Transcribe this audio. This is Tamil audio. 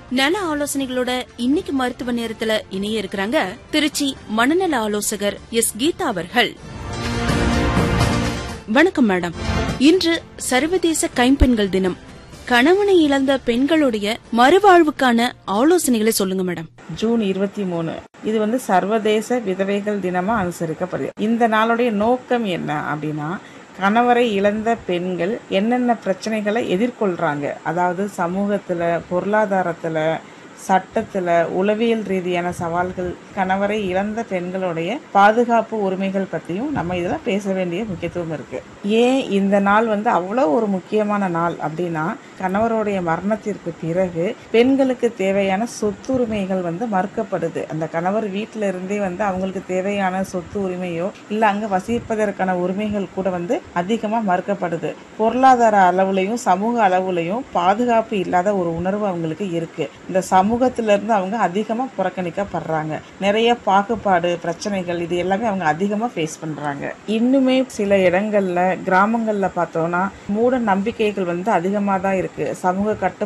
நல ஆலோசனைகளோட இன்னைக்கு மருத்துவ நேரத்துல இணைய இருக்கிறாங்க திருச்சி மனநல ஆலோசகர் எஸ் கீதா அவர்கள் வணக்கம் மேடம் இன்று சர்வதேச கைம்பெண்கள் தினம் கணவனை இழந்த பெண்களுடைய மறுவாழ்வுக்கான ஆலோசனைகளை சொல்லுங்க மேடம் ஜூன் இருபத்தி மூணு இது வந்து சர்வதேச விதவைகள் தினமா அனுசரிக்கப்படுது இந்த நாளுடைய நோக்கம் என்ன அப்படின்னா கணவரை இழந்த பெண்கள் என்னென்ன பிரச்சனைகளை எதிர்கொள்றாங்க அதாவது சமூகத்துல பொருளாதாரத்துல சட்டத்துல உளவியல் ரீதியான சவால்கள் கணவரை இழந்த பெண்களுடைய பாதுகாப்பு உரிமைகள் பத்தியும் நம்ம இதுல பேச வேண்டிய முக்கியத்துவம் இருக்கு ஏன் இந்த நாள் வந்து அவ்வளவு ஒரு முக்கியமான நாள் அப்படின்னா கணவருடைய மரணத்திற்கு பிறகு பெண்களுக்கு தேவையான சொத்துரிமைகள் வந்து மறுக்கப்படுது அந்த கணவர் வீட்டில இருந்தே வந்து அவங்களுக்கு தேவையான சொத்து உரிமையோ இல்ல அங்க வசிப்பதற்கான உரிமைகள் கூட வந்து அதிகமா மறுக்கப்படுது பொருளாதார அளவுலையும் சமூக அளவுலையும் பாதுகாப்பு இல்லாத ஒரு உணர்வு அவங்களுக்கு இருக்கு இந்த சமூகத்துல இருந்து அவங்க அதிகமா புறக்கணிக்கப்படுறாங்க நிறைய பாகுபாடு பிரச்சனைகள் இது எல்லாமே அவங்க அதிகமா ஃபேஸ் பண்றாங்க இன்னுமே சில இடங்கள்ல கிராமங்கள்ல பார்த்தோம்னா மூட நம்பிக்கைகள் வந்து அதிகமா தான் இருக்கு சமூக கட்டு